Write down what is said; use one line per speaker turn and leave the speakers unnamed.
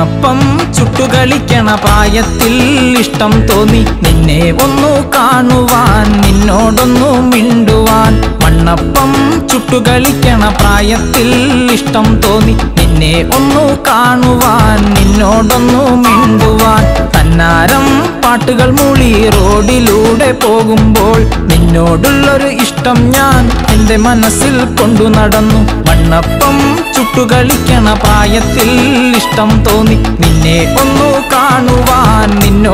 മണ്ണപ്പം ചുട്ടുകളിക്കണ പ്രായത്തിൽ ഇഷ്ടം തോന്നി നിന്നെ ഒന്നു കാണുവാൻ നിന്നോടൊന്നു മിണ്ടുവാൻ മണ്ണപ്പം ചുട്ടുകളിക്കണ പ്രായത്തിൽ ഇഷ്ടം തോന്നി നിന്നെ ഒന്നു കാണുവാൻ നിന്നോടൊന്നു മിണ്ടുവാൻ തന്നാരം പാട്ടുകൾ മൂളി റോഡിലൂടെ പോകുമ്പോൾ നിന്നോടുള്ളൊരു ഇഷ്ടം ഞാൻ എൻ്റെ മനസ്സിൽ കൊണ്ടു നടന്നു മണ്ണപ്പം ചുട്ടുകളിക്കണ പ്രായത്തിൽ ഇഷ്ടം തോന്നി നിന്നെ ഒന്നു കാണുവാൻ നിന്നോ